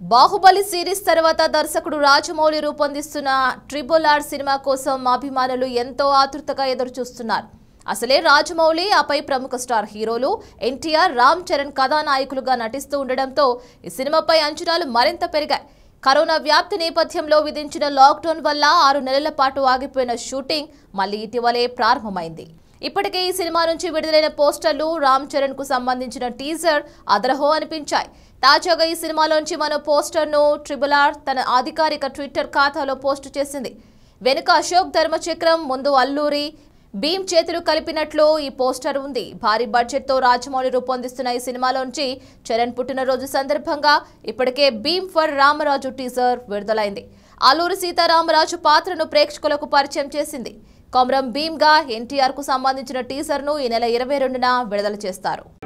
Baahubali series తర్వాత దర్శకుడు రాజమౌళి రూపొందిస్తున్న ట్రిబుల్ ఆర్ సినిమా కోసం అభిమానులు ఎంతో ఆతృతగా ఎదురుచూస్తున్నారు అసలే రాజమౌళి ఆపై ప్రముఖ స్టార్ హీరోలు ఎన్టీఆర్ రామ్ చరణ్ కథానాయకులుగా నటిస్తూ ఉండడంతో ఈ సినిమాపై అంచనాలు మరింత పెరిగాయి కరోనా వ్యాప్తి నేపథ్యంలో విధించిన లాక్డౌన్ వల్ల ఆరు నెలల పాటు ఆగిపోయిన షూటింగ్ మళ్ళీ ఇటీవలే ప్రారంభమైంది ఇప్పటికే ఈ సినిమా నుంచి విడుదలైన పోస్టర్లు రామ్ చరణ్ కు సంబంధించిన టీజర్ అదరహో అనిపించాయి తాజాగా ఈ సినిమాలోంచి మరో పోస్టర్ను ట్రిబుల్ ఆర్ తన అధికారిక ట్విట్టర్ ఖాతాలో పోస్టు చేసింది వెనుక అశోక్ ధర్మచక్రం ముందు అల్లూరి భీమ్ చేతులు కలిపినట్లు ఈ పోస్టర్ ఉంది భారీ బడ్జెట్తో రాజమౌళి రూపొందిస్తున్న ఈ సినిమాలోంచి చరణ్ పుట్టినరోజు సందర్భంగా ఇప్పటికే భీమ్ ఫర్ రామరాజు టీజర్ విడుదలైంది అల్లూరి సీతారామరాజు పాత్రను ప్రేక్షకులకు పరిచయం చేసింది కొమరం భీమ్గా ఎన్టీఆర్ కు సంబంధించిన టీజర్ను ఈ నెల ఇరవై రెండున విడుదల చేస్తారు